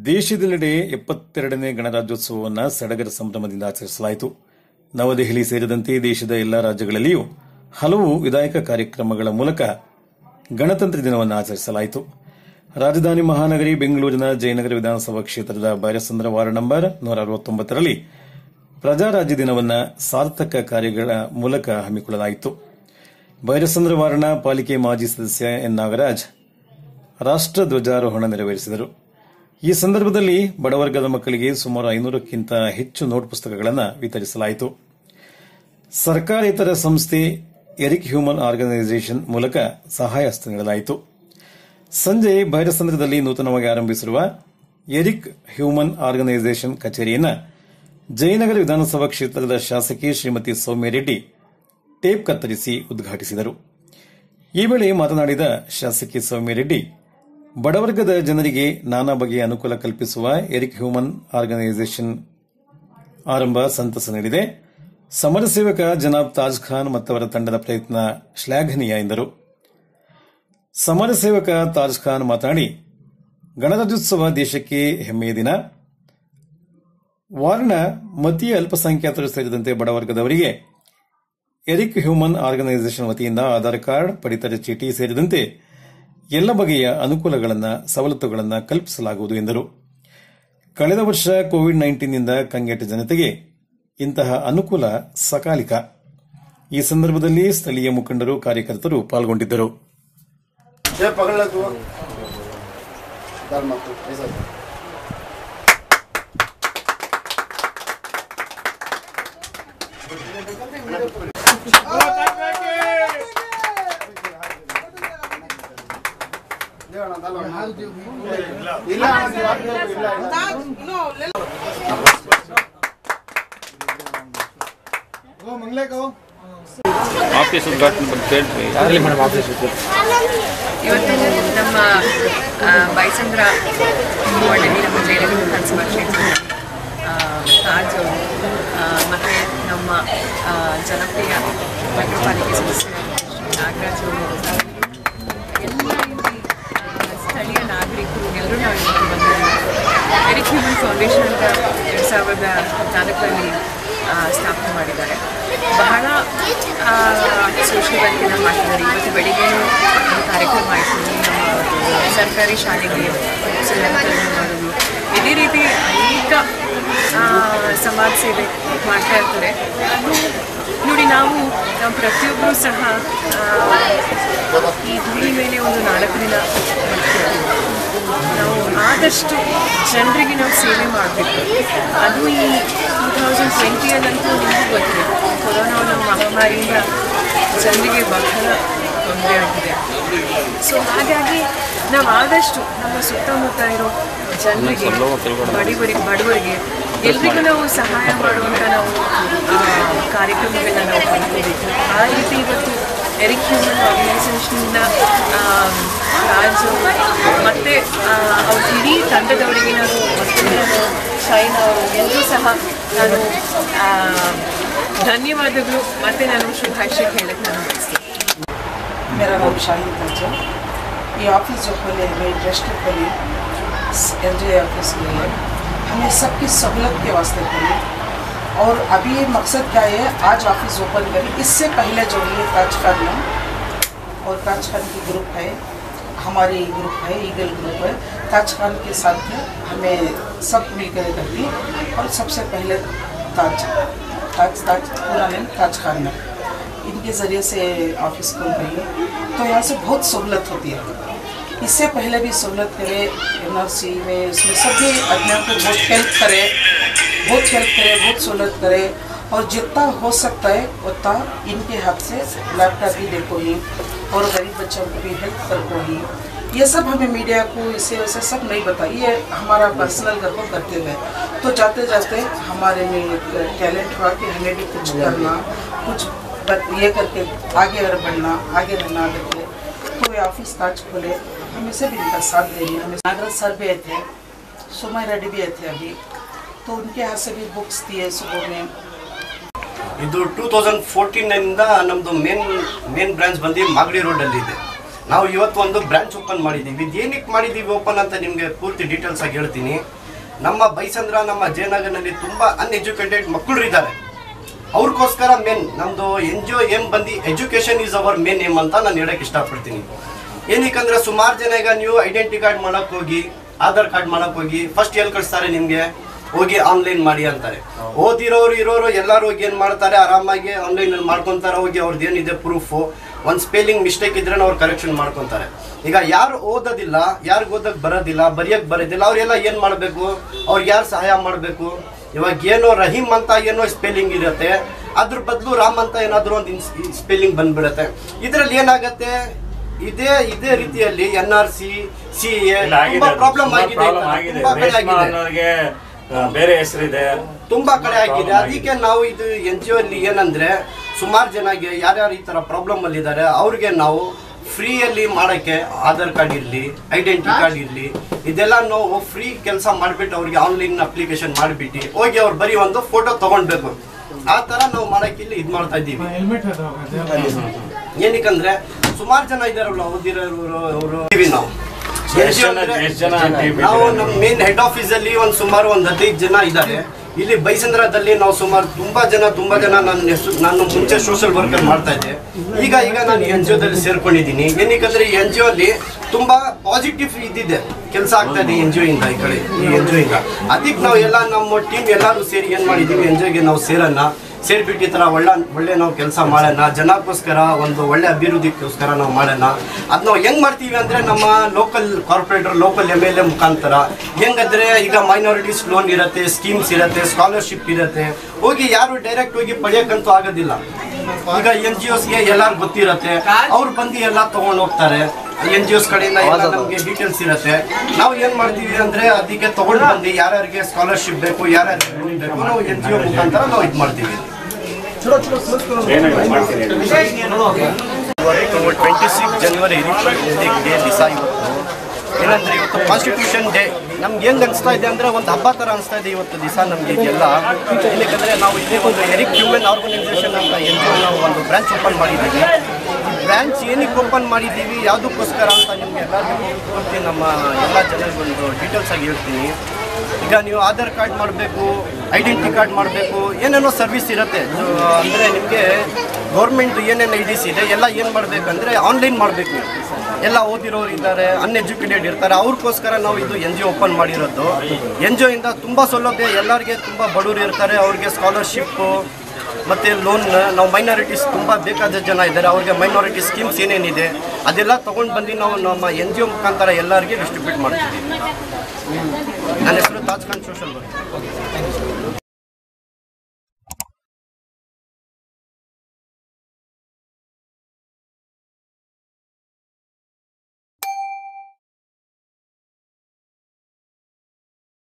ದೇಶದೆಲ್ಲೆಡೆ ಎಪ್ಪತ್ತೆರಡನೇ ಗಣರಾಜ್ಯೋತ್ಸವವನ್ನು ಸಡಗರ ಸಂಭ್ರಮದಿಂದ ಆಚರಿಸಲಾಯಿತು ನವದೆಹಲಿ ಸೇರಿದಂತೆ ದೇಶದ ಎಲ್ಲಾ ರಾಜ್ಯಗಳಲ್ಲಿಯೂ ಹಲವು ವಿಧಾಯಕ ಕಾರ್ಯಕ್ರಮಗಳ ಮೂಲಕ ಗಣತಂತ್ರ ದಿನವನ್ನು ಆಚರಿಸಲಾಯಿತು ರಾಜಧಾನಿ ಮಹಾನಗರಿ ಬೆಂಗಳೂರಿನ ಜಯನಗರ ವಿಧಾನಸಭಾ ಕ್ಷೇತ್ರದ ಬೈರಸಂದ್ರ ವಾರ್ಡ್ ನಂಬರ್ ನೂರ ಅರವತ್ತೊಂಬತ್ತರಲ್ಲಿ ಪ್ರಜಾರಾಜ್ಯ ದಿನವನ್ನು ಸಾರ್ಥಕ ಕಾರ್ಯಗಳ ಮೂಲಕ ಹಮ್ಮಿಕೊಳ್ಳಲಾಯಿತು ಬೈರಸಂದ್ರ ವಾರ್ಡ್ನ ಪಾಲಿಕೆ ಮಾಜಿ ಸದಸ್ಯ ಎನ್ ನಾಗರಾಜ್ ರಾಷ್ಟ್ರ ಧ್ವಜಾರೋಹಣ ನೆರವೇರಿಸಿದರು ಈ ಸಂದರ್ಭದಲ್ಲಿ ಬಡವರ್ಗದ ಮಕ್ಕಳಿಗೆ ಸುಮಾರು ಐನೂರಕ್ಕಿಂತ ಹೆಚ್ಚು ನೋಟ್ ಪುಸ್ತಕಗಳನ್ನು ವಿತರಿಸಲಾಯಿತು ಸರ್ಕಾರೇತರ ಸಂಸ್ಥೆ ಎರಿಕ್ ಹ್ಯೂಮನ್ ಆರ್ಗನೈಸೇಷನ್ ಮೂಲಕ ಸಹಾಯ ಹಸ್ತ ನೀಡಲಾಯಿತು ಸಂಜೆ ಬೈರಸಂದ್ರದಲ್ಲಿ ನೂತನವಾಗಿ ಆರಂಭಿಸಿರುವ ಎರಿಕ್ ಹ್ಯೂಮನ್ ಆರ್ಗನೈಸೇಷನ್ ಕಚೇರಿಯನ್ನು ಜಯನಗರ ವಿಧಾನಸಭಾ ಕ್ಷೇತ್ರದ ಶಾಸಕಿ ಶ್ರೀಮತಿ ಸೌಮ್ಯ ರೆಡ್ಡಿ ಟೇಪ್ ಕತ್ತರಿಸಿ ಉದ್ಘಾಟಿಸಿದರು ಈ ವೇಳೆ ಮಾತನಾಡಿದ ಶಾಸಕಿ ಸೌಮ್ಯ ರೆಡ್ಡಿ ಬಡವರ್ಗದ ಜನರಿಗೆ ನಾನಾ ಬಗೆಯ ಅನುಕೂಲ ಕಲ್ಪಿಸುವ ಎರಿಕ್ ಹ್ಯೂಮನ್ ಆರ್ಗನೈಸೇಷನ್ ಆರಂಭ ಸಂತಸ ನೀಡಿದೆ ಸಮರ ಸೇವಕ ಜನಾಬ್ ತಾಜ್ ಖಾನ್ ಮತ್ತವರ ತಂಡದ ಪ್ರಯತ್ನ ಶ್ಲಾಘನೀಯ ಎಂದರು ಸಮರ ಸೇವಕ ತಾಜ್ ಖಾನ್ ಮಾತನಾಡಿ ಗಣರಾಜ್ಯೋತ್ಸವ ದೇಶಕ್ಕೆ ಹೆಮ್ಮೆಯ ದಿನ ವಾರ್ಡ್ನ ಮತೀಯ ಅಲ್ಪಸಂಖ್ಯಾತರು ಸೇರಿದಂತೆ ಬಡವರ್ಗದವರಿಗೆ ಎರಿಕ್ ಹ್ಯೂಮನ್ ಆರ್ಗನೈಸೇಷನ್ ವತಿಯಿಂದ ಆಧಾರ್ ಕಾರ್ಡ್ ಪಡಿತರ ಚೀಟಿ ಸೇರಿದಂತೆ ಎಲ್ಲ ಬಗೆಯ ಅನುಕೂಲಗಳನ್ನು ಸವಲತ್ತುಗಳನ್ನು ಕಲ್ಪಿಸಲಾಗುವುದು ಎಂದರು ಕಳೆದ ವರ್ಷ ಕೋವಿಡ್ ನೈನ್ಟೀನ್ನಿಂದ ಕಂಗೆಟ್ಟ ಜನತೆಗೆ ಇಂತಹ ಅನುಕೂಲ ಸಕಾಲಿಕ ಈ ಸಂದರ್ಭದಲ್ಲಿ ಸ್ಥಳೀಯ ಮುಖಂಡರು ಕಾರ್ಯಕರ್ತರು ಪಾಲ್ಗೊಂಡಿದ್ದರು ये पकड़ ले तू डर मत तू ऐसा कर। ಇಲ್ಲ ಅಣ್ಣ, ತಲೆ ಅಣ್ಣ. ಇಲ್ಲ ಅಣ್ಣ, ನೀವು ಹಾಕ್ಬೇಕು, ಇಲ್ಲ ಅಣ್ಣ. ಆಫೀಸ್ ಉದ್ಘಾಟನೆ ಬಗ್ಗೆ ಹೇಳ್ತೀವಿ ಆಗಲಿ ಮೇಡಮ್ ಆಫೀಸ್ ಇವತ್ತು ನಮ್ಮ ಆ, ಬೈಸಂದ್ರ ವಾರ್ಡಲ್ಲಿ ನಮ್ಮ ಜಯನಗರ ವಿಧಾನಸಭಾ ಕ್ಷೇತ್ರದ ಆ, ತಾಜ್ ಅವರು ಆ, ಮತ್ತೆ ನಮ್ಮ ಆ, ಜನಪ್ರಿಯ ನಗರ ಪಾಲಿಕೆ ಸದಸ್ಯ ಶ್ರೀ ನಾಗರಾಜ್ ಅವರು ಎಲ್ಲ ಇಲ್ಲಿ ಆ, ಸ್ಥಳೀಯ ನಾಗರಿಕರು ಎಲ್ಲರೂ ನಾವು ಇವತ್ತು ಬಂದಿದ್ದೀವಿ ಎರಿಕ್ ಹ್ಯೂಮನ್ ಫೌಂಡೇಶನ್ ಅಂತ ಎರಡು ಸಾವಿರದ ನಾಲ್ಕರಲ್ಲಿ ಆ, ಸ್ಥಾಪನೆ ಮಾಡಿದ್ದಾರೆ ಬಹಳ ಸೋಷಿಯಲ್ ವರ್ಕೆಲ್ಲ ಮಾಡ್ತಿದ್ದಾರೆ ಇವತ್ತು ಬೆಳಿಗ್ಗೆನೂ ಒಂದು ಕಾರ್ಯಕ್ರಮ ಆಯಿತು ನಮ್ಮ ಸರ್ಕಾರಿ ಶಾಲೆಗೆ ಪುಸ್ತಕ ವಿತರಣೆ ಮಾಡೋದು ಇದೇ ರೀತಿ ಅನೇಕ ಆ, ಸಮಾಜ ಸೇವೆ ಮಾಡ್ತಾ ಇರ್ತಾರೆ ಅದು ನೋಡಿ ನಾವು ನಾವು ಪ್ರತಿಯೊಬ್ಬರೂ ಸಹ ಆ, ಈ ಭೂಮಿ ಮೇಲೆ ಒಂದು ನಾಲ್ಕು ದಿನ ಬದುಕಿರ್ತೀವಿ. ನಾವು ಆದಷ್ಟು ಜನರಿಗೆ ನಾವು ಸೇವೆ ಮಾಡಬೇಕು ಅದು ಈ ಟೂ ತೌಸಂಡ್ ಟ್ವೆಂಟಿಯಲ್ಲಂತೂ ನಿಮಗೂ ಗೊತ್ತಿದೆ ಕೊರೋನಾ ನಮ್ಮ ಮಹಾಮಾರಿಯಿಂದ ಜನರಿಗೆ ಬಹಳ ತೊಂದರೆ ಆಗಿದೆ ಸೊ ಹಾಗಾಗಿ ನಾವು ಆದಷ್ಟು ನಮ್ಮ ಸುತ್ತಮುತ್ತ ಇರೋ ಜನರಿಗೆ ಬಡವರಿಗೆ ಬಡವರಿಗೆ ಎಲ್ರಿಗೂ ನಾವು ಸಹಾಯ ಮಾಡುವಂಥ ನಾವು ಆ, ಕಾರ್ಯಕ್ರಮಗಳನ್ನ ನಾವು ಕೈಗೊಳ್ಳಬೇಕು ಆ ರೀತಿ ಇವತ್ತು ಎರಿಕ್ ಹ್ಯೂಮನ್ ಆರ್ಗನೈಸೇಷನ್ನ ರಾಜು ಮತ್ತು ಅವ್ರ ಇಡೀ ತಂಡದವರಿಗೆ ನಾನು ಮತ್ತೊಮ್ಮೆ ನಾನು ಶೈನ್ ಅವರು ಎಲ್ಲರೂ ಸಹ ನಾನು ಆ, ಧನ್ಯವಾದಗಳು ಮತ್ತು ನಾನು ಶುಭಾಶಯ ಹೇಳಕ್ಕೆ ನಾನು ಬಯಸ್ತೀನಿ मेरा नाम शाहिद ताजा ये ऑफिस जो खोले मैं ट्रस्ट खोली एल जे ऑफिस के लिए हमें सबकी सहूलत के वास्ते खोली और अभी ये मकसद क्या है आज ऑफिस ओपन करी इससे पहले जो है ताज खान में और ताज खान की ग्रुप है हमारी ग्रुप है ईगल ग्रुप है ताज खान के साथ में हमें सब मिलकर करती और सबसे पहले ताज ताज ताज पूरा नेम ताज खान है इनके ज़रिए से ऑफिस खुल रही है तो यहाँ से बहुत सहूलत होती है इससे पहले भी सहूलत करे एन में उसमें सभी आदमियों को बहुत हेल्प करे बहुत हेल्प करे बहुत सहूलत करे और जितना हो सकता है उतना इनके हाथ से लैपटॉप भी देखो ही और गरीब बच्चों को भी हेल्प कर को ही ये सब हमें मीडिया को इसे वैसे सब नहीं बता ये हमारा पर्सनल घर को करते हुए तो जाते जाते हमारे में एक टैलेंट हुआ कि हमें भी कुछ करना कुछ बत- ये करके आगे अगर बढ़ना आगे रहना करके तो ये ऑफिस ताज खोले हम इसे भी इनका साथ दे रही हैं हमें नागराज सर भी आए थे सुमय रेड्डी भी आए थे अभी तो उनके यहाँ से भी बुक्स दिए सुबह में ಇದು ಟೂ ತೌಸಂಡ್ ಫೋರ್ಟೀನಿಂದ ನಮ್ಮದು ಮೇನ್ ಮೇನ್ ಬ್ರಾಂಚ್ ಬಂದು ಮಾಗಡಿ ರೋಡಲ್ಲಿ ಇದೆ ನಾವು ಇವತ್ತು ಒಂದು ಬ್ರಾಂಚ್ ಓಪನ್ ಮಾಡಿದ್ದೀವಿ ಇದು ಏನಕ್ಕೆ ಮಾಡಿದ್ದೀವಿ ಓಪನ್ ಅಂತ ನಿಮಗೆ ಪೂರ್ತಿ ಡೀಟೇಲ್ಸ್ ಆಗಿ ಹೇಳ್ತೀನಿ ನಮ್ಮ ಬೈಸಂದ್ರ ನಮ್ಮ ಜಯನಗರ್ನಲ್ಲಿ ತುಂಬ ಅನ್ಎಜುಕೇಟೆಡ್ ಮಕ್ಕಳು ಇದ್ದಾರೆ ಅವ್ರಿಗೋಸ್ಕರ ಮೇನ್ ನಮ್ಮದು ಎನ್ ಜಿ ಒ ಏಮ್ ಬಂದು education is our main aim ಅಂತ ನಾನು ಹೇಳಕ್ಕೆ ಇಷ್ಟಪಡ್ತೀನಿ ಏನಕ್ಕಂದ್ರೆ ಸುಮಾರು ಜನ ಈಗ ನೀವು ಐಡೆಂಟಿ ಕಾರ್ಡ್ ಮಾಡಕ್ ಹೋಗಿ ಆಧಾರ್ ಕಾರ್ಡ್ ಮಾಡಕ್ ಹೋಗಿ ಫಸ್ಟ್ ಎಲ್ಲಿ ಕಳಿಸ್ತಾರೆ ನಿಮಗೆ ಹೋಗಿ ಆನ್ಲೈನ್ ಮಾಡಿ ಅಂತಾರೆ ಓದಿರೋರು ಇರೋರು ಎಲ್ಲರೂ ಹೋಗಿ ಏನು ಮಾಡ್ತಾರೆ ಆರಾಮಾಗಿ ಆನ್ಲೈನಲ್ಲಿ ಮಾಡ್ಕೊತಾರೆ ಹೋಗಿ ಅವ್ರದ್ದು ಏನಿದೆ ಪ್ರೂಫು ಒಂದು ಸ್ಪೆಲ್ಲಿಂಗ್ ಮಿಸ್ಟೇಕ್ ಇದ್ರೆ ಅವ್ರು ಕರೆಕ್ಷನ್ ಮಾಡ್ಕೊತಾರೆ ಈಗ ಯಾರು ಓದೋದಿಲ್ಲ ಯಾರಿಗೆ ಓದಕ್ ಬರೋದಿಲ್ಲ ಬರೆಯಕ್ ಬರೋದಿಲ್ಲ ಅವರೆಲ್ಲ ಏನು ಮಾಡಬೇಕು ಅವ್ರಿಗೆ ಯಾರು ಸಹಾಯ ಮಾಡಬೇಕು ಇವಾಗ ಏನೋ ರಹೀಮ್ ಅಂತ ಏನೋ ಸ್ಪೆಲ್ಲಿಂಗ್ ಇರುತ್ತೆ ಅದ್ರ ಬದಲು ರಾಮ್ ಅಂತ ಏನಾದರೂ ಒಂದು ಸ್ಪೆಲ್ಲಿಂಗ್ ಬಂದ್ಬಿಡುತ್ತೆ ಇದರಲ್ಲಿ ಏನಾಗತ್ತೆ ಇದೇ ಇದೇ ರೀತಿಯಲ್ಲಿ N R C C A ತುಂಬಾ ಪ್ರಾಬ್ಲಮ್ ಆಗಿದೆ ಈ ತರ. ತುಂಬಾ ಕಡೆ ಆಗಿದೆ ಬೇರೆ ಹೆಸರಿದೆ ತುಂಬಾ ಕಡೆ ಆಗಿದೆ ಅದಕ್ಕೆ ನಾವು ಇದು ಎನ್ ಜಿ ಅಲ್ಲಿ ಏನಂದ್ರೆ ಸುಮಾರು ಜನಗೆ ಯಾರ್ಯಾರು ಈ ತರ ಪ್ರಾಬ್ಲಮ್ ಅಲ್ಲಿ ಇದ್ದಾರೆ ಅವ್ರಿಗೆ ನಾವು ಫ್ರೀಯಲ್ಲಿ ಮಾಡಕ್ಕೆ ಆಧಾರ್ ಕಾರ್ಡ್ ಇರಲಿ ಐಡೆಂಟಿ ಕಾರ್ಡ್ ಇರಲಿ ಇದೆಲ್ಲ ನಾವು ಫ್ರೀ ಕೆಲಸ ಮಾಡಿಬಿಟ್ಟು ಅವ್ರಿಗೆ ಆನ್ಲೈನ್ ಅಪ್ಲಿಕೇಶನ್ ಮಾಡಿಬಿಟ್ಟು ಹೋಗಿ ಅವ್ರು ಬರೀ ಒಂದು ಫೋಟೋ ತಗೊಂಡ್ಬೇಕು ಆ ತರ ನಾವು ಮಾಡಕ್ಕೆ ಇಲ್ಲಿ ಇದು ಮಾಡ್ತಾ ಇದ್ದೀವಿ ಏನಕ್ಕಂದ್ರೆ ಸುಮಾರು ಜನ ಇದಾರಲ್ಲ ಓದಿರೋರು ಅವರು ನಾವು ಎಷ್ಟ್ ಜನ- ಎಷ್ಟ್ ಜನ team ನಾವು ಇದ್ದೀರಾ ನಮ್ಮ ಮೇನ್ ಹೆಡ್ ಆಫೀಸ್ ಅಲ್ಲಿ ಒಂದು ಸುಮಾರು ಒಂದು ಹದಿನೈದು ಜನ ಇದ್ದಾರೆ ಇಲ್ಲಿ ಬೈಸಂದ್ರದಲ್ಲಿ ನಾವು ಸುಮಾರು ತುಂಬಾ ಜನ ತುಂಬಾ ಜನ ನನ್ನ ಹೆಸರು ನಾನು ಮುಂಚೆ ಸೋಷಿಯಲ್ ವರ್ಕರ್ ಮಾಡ್ತಾ ಇದ್ದೆ ಈಗ ಈಗ ನಾನು ಎನ್ ಜಿ ಒದಲ್ಲಿ ಸೇರ್ಕೊಂಡಿದ್ದೀನಿ ಏನಕ್ಕಂದ್ರೆ ಈ ಎನ್ ಜಿ ಅಲ್ಲಿ ತುಂಬಾ ಪಾಸಿಟಿವ್ ಇದಿದೆ ಕೆಲಸ ಆಗ್ತಾ ಇದೆ ಎನ್ ಜಿ ಒ ಇಂದ ಈ ಕಡೆ ಈ ಎನ್ ಜಿ ಒ ಇಂದ ಅದಕ್ಕೆ ನಾವು ಎಲ್ಲ ನಮ್ಮ ಟೀಮ್ ಎಲ್ಲರೂ ಸೇರಿ ಏನ್ ಮಾಡಿದೀವಿ ಎನ್ ಜಿ ಒಗೆ ನಾವು ಸೇರೋಣ ಸೇರ್ಬಿಟ್ಟು ಈ ಥರ ಒಳ್ಳೆ ಒಳ್ಳೆ ನಾವು ಕೆಲಸ ಮಾಡೋಣ ಜನಕ್ಕೋಸ್ಕರ ಒಂದು ಒಳ್ಳೆ ಅಭಿವೃದ್ಧಿಗೋಸ್ಕರ ನಾವು ಮಾಡೋಣ ಅದು ನಾವು ಹೆಂಗ್ ಮಾಡ್ತೀವಿ ಅಂದ್ರೆ ನಮ್ಮ local corporator local M L A ಮುಖಾಂತರ ಹೆಂಗಂದ್ರೆ ಈಗ ಮೈನಾರಿಟೀಸ್ ಲೋನ್ ಇರುತ್ತೆ ಸ್ಕೀಮ್ಸ್ ಇರುತ್ತೆ ಸ್ಕಾಲರ್ಶಿಪ್ ಇರುತ್ತೆ ಹೋಗಿ ಯಾರು ಡೈರೆಕ್ಟ್ ಹೋಗಿ ಪಡೆಯೋಕ್ಕಂತೂ ಆಗೋದಿಲ್ಲ ಈಗ ಎನ್ ಜಿ ಒಸ್ಗೆ ಎಲ್ಲಾರು ಗೊತ್ತಿರತ್ತೆ ಅವ್ರು ಬಂದು ಎಲ್ಲ ತಗೊಂಡು ಹೋಗ್ತಾರೆ ಎನ್ ಜಿ ಒಸ್ ಕಡೆಯಿಂದ ಎಲ್ಲ ನಮಗೆ ಡೀಟೇಲ್ಸ್ ಇರುತ್ತೆ ನಾವು ಏನ್ ಮಾಡ್ತೀವಿ ಅಂದ್ರೆ ಅದಕ್ಕೆ ತಗೊಂಡು ಬಂದು ಯಾರ್ಯಾರಿಗೆ ಸ್ಕಾಲರ್ಶಿಪ್ ಬೇಕು ಯಾರ್ಯಾರಿಗೆ loan ಬೇಕು ನಾವು ಎನ್ ಜಿ ಒ ಮುಖಾಂತರ ನಾವು ಇದು ಮಾಡ್ತೀವಿ ಏನಾಗಿ ಮಾಡ್ತೀನಿ twenty six January republic day ದಿವಸ ಇವತ್ತು ಏನಂದ್ರೆ ಇವತ್ತು ಕಾನ್ಸ್ಟಿಟ್ಯೂಷನ್ ಡೇ ನಮ್ಗೆ ಹೆಂಗ್ ಅನಿಸ್ತಾ ಇದೆ ಅಂದ್ರೆ ಒಂದು ಹಬ್ಬ ಥರ ಅನಿಸ್ತಾ ಇದೆ ಇವತ್ತು ದಿವಸ ನಮಗೆ ಇದೆಲ್ಲ ಏನಕ್ಕಂದ್ರೆ ನಾವು ಇಲ್ಲಿ ಒಂದು ಎರಿಕ್ ಹ್ಯೂಮನ್ ಆರ್ಗನೈಸೇಷನ್ ಅಂತ ಎನ್ ಜಿ ನಾವು ಒಂದು ಬ್ರಾಂಚ್ ಓಪನ್ ಮಾಡಿದ್ದೀವಿ ಬ್ರಾಂಚ್ ಏನಕ್ಕೆ ಓಪನ್ ಮಾಡಿದ್ದೀವಿ ಯಾವುದಕ್ಕೋಸ್ಕರ ಅಂತ ನಿಮ್ಗೆ ಎಲ್ಲರಿಗೂ ಪೂರ್ತಿ ನಮ್ಮ ಎಲ್ಲ ಜನರಿಗೆ ಒಂದು ಡೀಟೇಲ್ಸ್ ಆಗಿ ಹೇಳ್ತೀನಿ ಈಗ ನೀವು ಆಧಾರ್ ಕಾರ್ಡ್ ಮಾಡಬೇಕು ಐಡೆಂಟಿ ಕಾರ್ಡ್ ಮಾಡಬೇಕು ಏನೇನೋ ಸರ್ವಿಸ್ ಇರುತ್ತೆ ಅಂದರೆ ನಿಮಗೆ ಗೌರ್ಮೆಂಟ್ ಏನೇನು ಐ ಡಿಸ್ ಇದೆ ಎಲ್ಲ ಏನು ಮಾಡಬೇಕಂದ್ರೆ ಆನ್ಲೈನ್ ಮಾಡಬೇಕು ನೀವು ಎಲ್ಲ ಓದಿರೋರು ಇದ್ದಾರೆ ಅನ್ಎಜುಕೇಟೆಡ್ ಇರ್ತಾರೆ ಅವ್ರಿಗೋಸ್ಕರ ನಾವು ಇದು ಎನ್ ಜಿ ಓಪನ್ ಮಾಡಿರೋದು ಎನ್ ಜಿ ಇಂದ ತುಂಬ ಸೌಲಭ್ಯ ಎಲ್ಲರಿಗೆ ತುಂಬ ಬಡವರು ಇರ್ತಾರೆ ಅವ್ರಿಗೆ ಸ್ಕಾಲರ್ಶಿಪ್ಪು ಮತ್ತು ಲೋನ್ ನಾವು ಮೈನಾರಿಟೀಸ್ ತುಂಬ ಬೇಕಾದ ಜನ ಇದ್ದಾರೆ ಅವ್ರಿಗೆ ಮೈನಾರಿಟಿ ಸ್ಕೀಮ್ಸ್ ಏನೇನಿದೆ ಅದೆಲ್ಲ ತೊಗೊಂಡು ಬಂದು ನಾವು ನಮ್ಮ ಎನ್ ಜಿ ಒ ಮುಖಾಂತರ ಎಲ್ಲರಿಗೆ ಡಿಸ್ಟ್ರಿಬ್ಯೂಟ್ ಮಾಡ್ತೀವಿ ನನ್ನ ಹೆಸರು ತಾಜ್ ಖಾನ್ ಸೋಷಲ್ ವರ್ಕ್